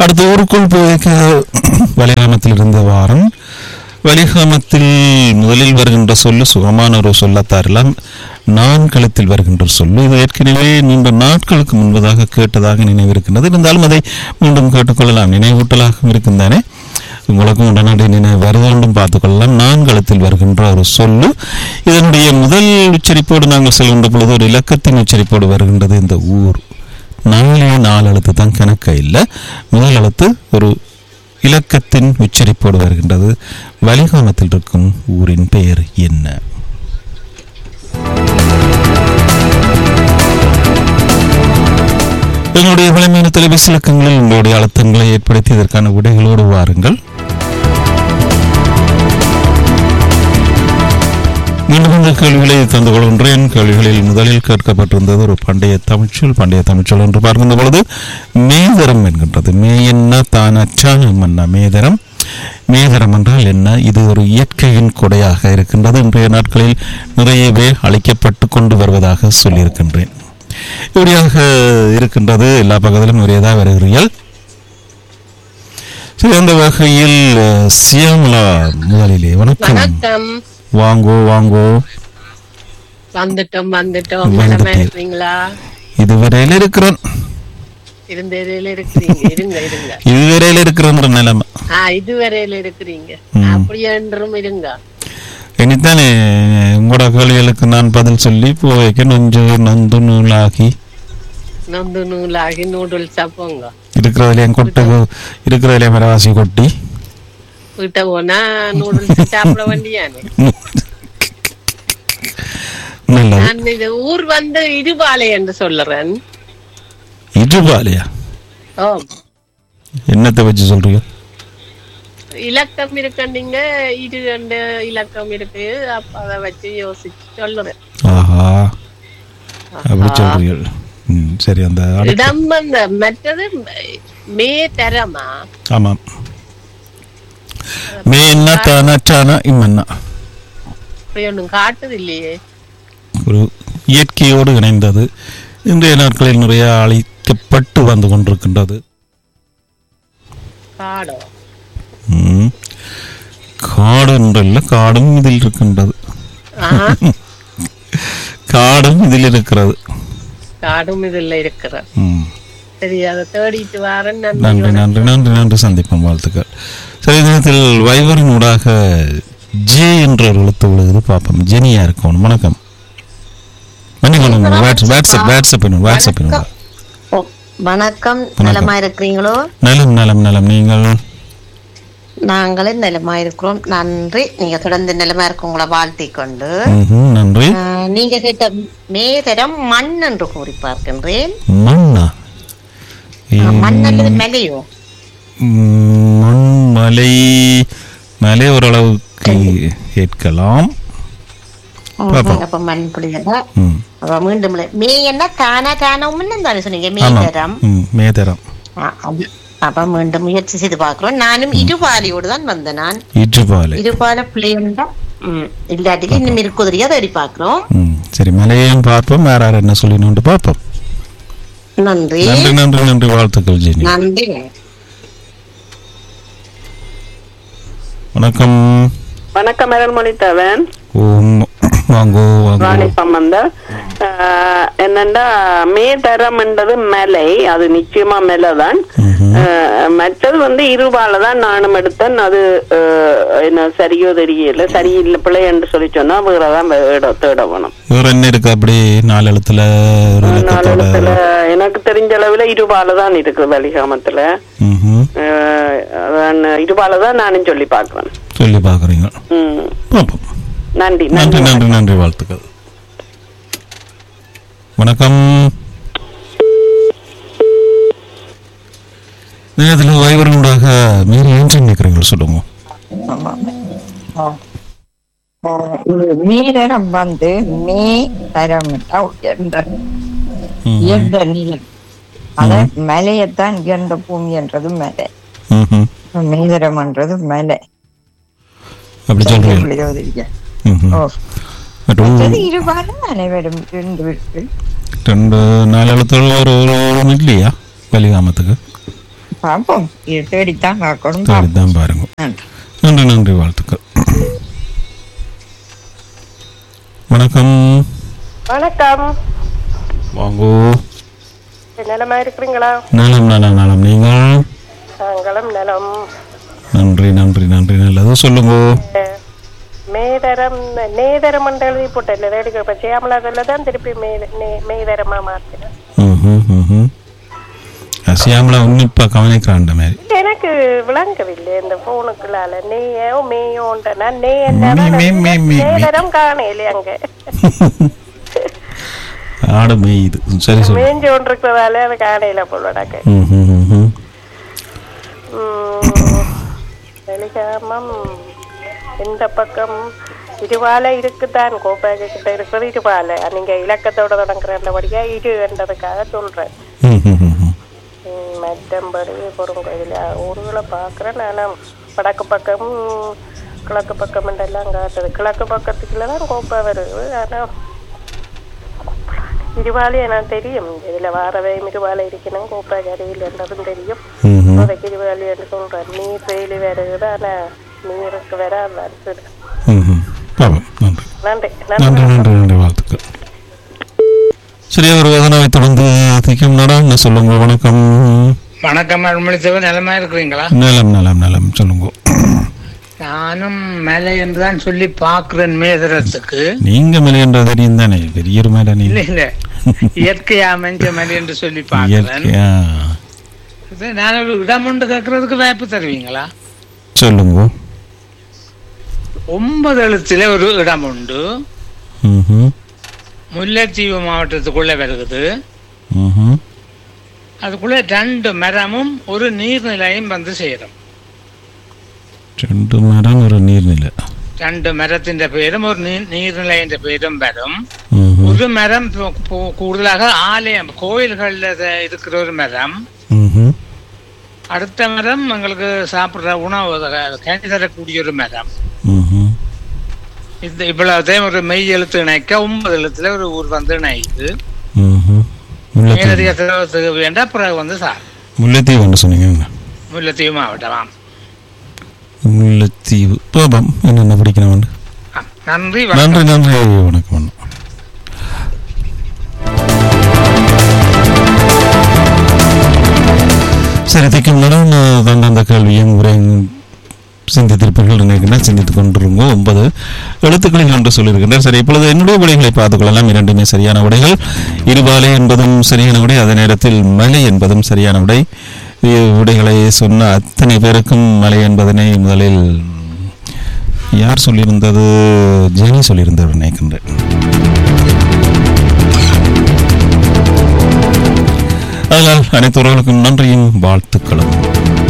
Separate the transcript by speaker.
Speaker 1: அடுத்த ஊருக்குள் போய் வலிகாமத்தில் இருந்த வாரம் வலிகாமத்தில் முதலில் வருகின்ற சொல்லு சுகமான ஒரு சொல்லத்தாரெல்லாம் நான் களத்தில் வருகின்ற சொல்லு இது ஏற்கனவே நீண்ட நாட்களுக்கு முன்பதாக கேட்டதாக நினைவிருக்கின்றது இருந்தாலும் அதை மீண்டும் கேட்டுக்கொள்ளலாம் நினைவூட்டலாகவும் இருக்கும் தானே உங்களுக்கும் உடனடி நினைவு வருதோண்டும் பார்த்துக்கொள்ளலாம் நான்களத்தில் வருகின்ற ஒரு சொல்லு இதனுடைய முதல் உச்சரிப்போடு நாங்கள் செல்கின்ற பொழுது ஒரு இலக்கத்தின் உச்சரிப்போடு வருகின்றது இந்த ஊர் நாலே நாலு எழுத்து தான் கணக்க இல்லை முதல் எழுத்து ஒரு இலக்கத்தின் உச்சரிப்போடு வருகின்றது வலிகாமத்தில் இருக்கும் ஊரின் பெயர் என்ன எங்களுடைய வளமையான தொலைபேசி இலக்கங்களில் உங்களுடைய அழுத்தங்களை ஏற்படுத்தி இதற்கான விடைகளோடு வாருங்கள் மீண்டும் இந்த கேள்விகளை தந்து கொள்கின்றேன் கேள்விகளில் முதலில் கேட்கப்பட்டிருந்தது ஒரு பண்டைய தமிழ்ச்சொல் பண்டைய தமிழ்ச்சொல் என்று பார்க்கின்ற பொழுது மேதரம் என்கின்றது மே என்ன தான் அச்சானம் என்ன மேதரம் மேதரம் என்றால் என்ன இது ஒரு இயற்கையின் கொடையாக இருக்கின்றது இன்றைய நாட்களில் நிறையவே அளிக்கப்பட்டு கொண்டு வருவதாக சொல்லியிருக்கின்றேன் இப்படியாக இருக்கின்றது எல்லா பக்கத்திலும் ஒரேதாக வருகிறீர்கள் சரி அந்த வகையில் அஹ், சியாமலா முதலிலே வணக்கம்
Speaker 2: வணக்கம்
Speaker 1: வாங்கோ வாங்கோ
Speaker 2: வந்துட்டோம் வந்துட்டோம்
Speaker 1: வந்துட்டேன்.
Speaker 2: நலமா இருக்கிறீங்களா
Speaker 1: இதுவரையில இருக்கிறோம்
Speaker 2: இருந்தேரியில இருக்கிறீங்க இருங்க இருங்க
Speaker 1: இதுவரையில இருக்கிறோன்ற நிலைமை
Speaker 2: ஆ இதுவரையில இருக்கிறீங்க அப்படி என்றும் இருங்க
Speaker 1: இனித்தானே உங்களோட கேள்விகளுக்கு நான் பதில் சொல்லி போய்க்க நொஞ்சு நொந்து நூலாகி
Speaker 2: நொந்து நூலாகி நூடுல்ஸா போங்க
Speaker 1: இருக்கிறதுலையும் கொட்டை இருக்கிறதுலையும் மரவாசி கொட்டி
Speaker 2: வீட்டை போனா நூடுல்ஸ் சாப்பிட வேண்டியானே
Speaker 1: நல்லது
Speaker 2: நான் இது ஊர் வந்து இருபாலை என்று சொல்லுறேன்
Speaker 1: இதுபாலையா
Speaker 2: ஓ
Speaker 1: என்னத்தை வச்சு சொல்றீங்க
Speaker 2: இலக்கம் இருக்கீங்க இரு ரெண்டு இலக்கம் இருக்கு அப்ப அதை வச்சு யோசிச்சு சொல்லுறேன்
Speaker 1: ஆஹா அப்படி சொல்றீங்க ம் சரி அந்த அடு-
Speaker 2: இடம் வந்து மற்றது மே தரமா
Speaker 1: ஆமாம் மே என்ன தானாச்சானா இம்மன்னா
Speaker 2: அப்படி ஒண்ணும் காட்டுது இல்லையே
Speaker 1: ஒரு இயற்கையோடு இணைந்தது இன்றைய நாட்களில் நிறைய அழிக்கப்பட்டு வந்து கொண்டிருக்கின்றது
Speaker 2: காடோ
Speaker 1: ம். காடு என்றல்ல காடும் இதில் இருக்கின்றது
Speaker 2: ஆஹா,
Speaker 1: காடும் இதில் இருக்கிறது
Speaker 2: காடும் இதுல இருக்கிற
Speaker 1: ம்.
Speaker 2: சரி அதை தேடிட்டு வரேன் நன்றி
Speaker 1: நன்றி நன்றி நன்றி நன்றி சந்திப்போம் வாழ்த்துக்கள் சரி இந்த நேரத்தில் வைவரின் ஊடாக ஜே என்ற ஒரு எழுத்து விழுகுது பார்ப்போம் ஜெனியா இருக்கணும் வணக்கம் மன்னிக்கணும் வாட்ஸ் வாட்ஸ்அப் வாட்ஸ்அப் வாட்ஸ்அப்
Speaker 3: ஓ, வணக்கம் நலமா இருக்கிறீங்களோ
Speaker 1: நலம் நலம் நலம் நீங்கள்
Speaker 3: நாங்களும் நலமா இருக்கிறோம் நன்றி நீங்க தொடர்ந்து நலமா இருக்கவங்கள வாழ்த்தி கொண்டு
Speaker 1: ம்ஹும், நன்றி
Speaker 3: ஆஹ், நீங்க கேட்ட மேதரம் மண் என்று கூறி பார்க்கின்றேன்
Speaker 1: மண்ணா
Speaker 3: ஆஹ், மண் அல்லது மலையோ
Speaker 1: ம், மண் மலை மலை ஓரளவுக்கு ஏற்கலாம் பாப்போம்.
Speaker 3: அப்ப மண் புளியதா
Speaker 1: ம்.
Speaker 3: அப்ப மீண்டும் இல்லை. மே என்ன தானா தானா தானே சொன்னீங்க
Speaker 1: ஆமாம்
Speaker 3: மேதரம்
Speaker 1: ம், மேதரம்
Speaker 3: ஆ, அது- அப்ப மீண்டும் முயற்சி செய்து பார்க்கிறோம் நானும் இருபாலியோடு தான் வந்தேன் நான்
Speaker 1: இற்றுப்பாலை
Speaker 3: இருபால பிள்ளைகள் தான் ம், இல்லாட்டிக்கு இன்னும் இருக்குதிரியா தேடி பார்க்கிறோம்
Speaker 1: ம் சரி மலையையும் பார்ப்போம் வேற யார் என்ன சொல்லணும்னு பார்ப்போம்
Speaker 3: நன்றி
Speaker 1: நன்றி நன்றி நன்றி வாழ்த்துக்கள் ஜெனி
Speaker 3: நன்றி
Speaker 1: வணக்கம்
Speaker 4: வணக்கம் மரல்மொழி தவன்
Speaker 1: ஓம் வாங்கோ வாங்கோ
Speaker 4: ராணி சம்பந்த ஆஹ், என்னண்டா மேதரம்ன்றது மலை அது நிச்சயமா மலை தான்
Speaker 1: ம்ஹும்.
Speaker 4: ஆஹ், மற்றது வந்து இருபால தான் நானும் எடுத்தேன் அது ஆஹ், என்ன சரியோ தெரியல சரியில்லை பிள்ளை என்று சொல்லி சொன்னா வேறதான் தேட தேட வேணும்
Speaker 1: வேற என்ன இருக்கு அப்படி நாலு எழுத்துல ஒரு இலக்கத்தோட
Speaker 4: நாளிடத்துல எனக்கு தெரிஞ்ச அளவுல இருபால தான் இருக்கு வலிகாமத்துல
Speaker 1: ம்ஹும்.
Speaker 4: ஆஹ், அதான் இருபால தான் நானும் சொல்லி பார்க்கிறேன்
Speaker 1: சொல்லி பாக்குறீங்க
Speaker 4: ம்.
Speaker 1: பார்ப்போம்
Speaker 4: நன்றி
Speaker 1: நன்றி
Speaker 4: நன்றி
Speaker 1: நன்றி நன்றி வாழ்த்துக்கள் வணக்கம் நேரத்தில் வைவரனூடாக மீறி ஏன் நிற்கிறீங்க சொல்லுங்க
Speaker 5: மீனம் வந்து மே தரம் உயர்ந்த
Speaker 1: ம்.
Speaker 5: உயர்ந்த நிலம் அத மலையத்தான் உயர்ந்த பூமி என்றது மலை
Speaker 1: ம்ஹும்.
Speaker 5: மேதரம்ன்றது மலை
Speaker 1: அப்படி சொல்றீங்க
Speaker 5: புளியோதரிங்க.
Speaker 1: ம்ஹும்.
Speaker 5: ஓ
Speaker 1: பட் ஊ-
Speaker 5: மற்றது இருபாலும் அனைவரும் ரெண்டு வீட்டு
Speaker 1: ரெண்டு நாலு எழுத்துல ஒரு ஒரு ஒன்று இல்லையா வலிகாமத்துக்கு
Speaker 5: பார்ப்போம் இது தேடித்தான் பார்க்கணும்
Speaker 1: தேடி
Speaker 5: பார்ப்போம்.
Speaker 1: தான் பாருங்க
Speaker 5: நன்றி
Speaker 1: நன்றி நன்றி வாழ்த்துக்கள் வணக்கம்
Speaker 2: வணக்கம்
Speaker 1: வாங்கோ
Speaker 2: நிலமா இருக்கிறீங்களா
Speaker 1: நலம் நலம் நலம் நீங்கள்
Speaker 2: நாங்களும் நிலம்
Speaker 1: நன்றி நன்றி நன்றி நல்லது சொல்லுங்க
Speaker 2: மேதரம் நேதரம் எழுதி போட்டேன் ரேடியோ இப்ப சியாமலா தான் திருப்பி மே- நே- மேதரமா மாத்தினேன்
Speaker 1: ம்ஹும், ம்ஹும். சியாமலா உன்னிப்பா கவனிக்கிறான் மாதிரி
Speaker 2: இல்ல, எனக்கு விளங்கவில்லை இந்த போனுக்குள்ளால நெய்யோ மேயோன்ற நான் நெய்
Speaker 1: மே, மே, மே, மே.
Speaker 2: நேதரம் காணையில அங்க
Speaker 1: ஆடு மேயுது சரி சொல்லு
Speaker 2: மேஞ்சு கொண்டு இருக்கிறதால அது காணையில போடுவாடாக்க
Speaker 1: ம்ஹும், ம்ஹும்.
Speaker 2: வெளிகாமம் இந்த பக்கம் இருவாலை இருக்குதான் கோப்பாக கிட்ட இருக்கிறது இருவாலை நீங்க இலக்கத்தோட தொடங்குறபடியா இரு என்றதுக்காக சொல்றேன்
Speaker 1: ம்ஹும், ம்ஹும்.
Speaker 2: ம், மற்றபடி பொருங்கோயில் ஊர்களை பார்க்குறேன் நான் வடக்கு பக்கம் கிழக்கு பக்கம் எல்லாம் காட்டுது கிழக்கு பக்கத்துக்குள்ள தான் கோப்பை வருது ஆனால் இருவாலை எனக்கு தெரியும் இதுல வாரவே இருவாலை இருக்கணும் கோப்பை கரையில் என்றதும் தெரியும்
Speaker 1: ம்ஹும்.
Speaker 2: அதுக்கு இருவாலை என்று சொல்றேன் நீர் வெயில் வருது ஆனா நீருக்கு வர வருது
Speaker 1: ம்ஹும். பாவம் நன்றி
Speaker 2: நன்றி
Speaker 1: நன்றி
Speaker 2: நன்றி
Speaker 1: நன்றி நன்றி வாழ்த்துக்கள் சரி ஒரு வதனாவை தொடர்ந்து திக்கம் நடா என்ன சொல்லுங்க வணக்கம்
Speaker 6: வணக்கம் அருள்மொழித்தவர் நிலமா இருக்கிறீங்களா
Speaker 1: நலம் நலம் நலம் சொல்லுங்க
Speaker 6: நானும் மேலே என்றுதான் சொல்லி பாக்குறேன் மேதரத்துக்கு
Speaker 1: நீங்க மேலேன்ற தெரியும் தானே பெரிய ஒரு மேலே நீ
Speaker 6: இல்ல இல்ல இயற்கையா அமைஞ்ச மேலே என்று சொல்லி பாக்குறேன்
Speaker 1: இயற்கையா
Speaker 6: இது நான் ஒரு இடம் ஒன்று கேட்கறதுக்கு வாய்ப்பு தருவீங்களா
Speaker 1: சொல்லுங்க
Speaker 6: ஒன்பது எழுத்துல ஒரு இடம் உண்டு
Speaker 1: ம்ஹும்.
Speaker 6: முல்லைத்தீவு மாவட்டத்துக்குள்ள வருகுது
Speaker 1: ம்ஹும்.
Speaker 6: அதுக்குள்ள ரெண்டு மரமும் ஒரு நீர்நிலையும் வந்து சேரும்
Speaker 1: ரெண்டு மரம் ஒரு நீர்நிலை
Speaker 6: ரெண்டு மரத்தின் பேரும் ஒரு நீர் நீர்நிலையின் பேரும் வரும்
Speaker 1: ம்ஹும்.
Speaker 6: ஒரு மரம் பு- பு- கூடுதலாக ஆலயம் கோயில்கள்ல த- இருக்கிற ஒரு மரம்
Speaker 1: ம்ஹும்.
Speaker 6: அடுத்த மரம் எங்களுக்கு சாப்பிடுற உணவு த- கனி தரக்கூடிய ஒரு மரம்
Speaker 1: ம்ஹும்.
Speaker 6: இந்த இவ்வளவுதையும் ஒரு மெய் எழுத்து இணைக்க ஒன்பது எழுத்துல ஒரு ஊர் வந்து இணைக்குது
Speaker 1: ம்ஹும். முல்லைத்தீவு
Speaker 6: மேலதிக செலவுக்கு வேண்டாம் பிறகு வந்து சார்
Speaker 1: முல்லைத்தீவு என்று சொன்னீங்க
Speaker 6: முல்லைத்தீவு மாவட்டம்
Speaker 1: முல்லைத்தீவு பாபம் என்னென்ன படிக்கணும்
Speaker 6: ஆ, நன்றி வணக்கம்.
Speaker 1: நன்றி நன்றி வணக்கம் அண்ணா. சரி திக்கும் நடன் தான் அந்த கேள்வியும் உரையும் சிந்தித்திருப்பீர்கள் நினைக்கிறேன் சிந்தித்துக் கொண்டிருங்க ஒன்பது எழுத்துக்களில் ஒன்று சொல்லியிருக்கின்றேன் சரி இப்பொழுது என்னுடைய விடைகளை பார்த்துக் கொள்ளலாம் இரண்டுமே சரியான விடைகள் இருபாலை என்பதும் சரியான விடை அதே நேரத்தில் மலை என்பதும் சரியான விடை இ- விடைகளை சொன்ன அத்தனை பேருக்கும் மலை என்பதனை முதலில் யார் சொல்லியிருந்தது ஜெனி சொல்லியிருந்தவர் நினைக்கின்றேன் அதனால் அனைத்து உறவுகளுக்கும் நன்றியும் வாழ்த்துக்களும்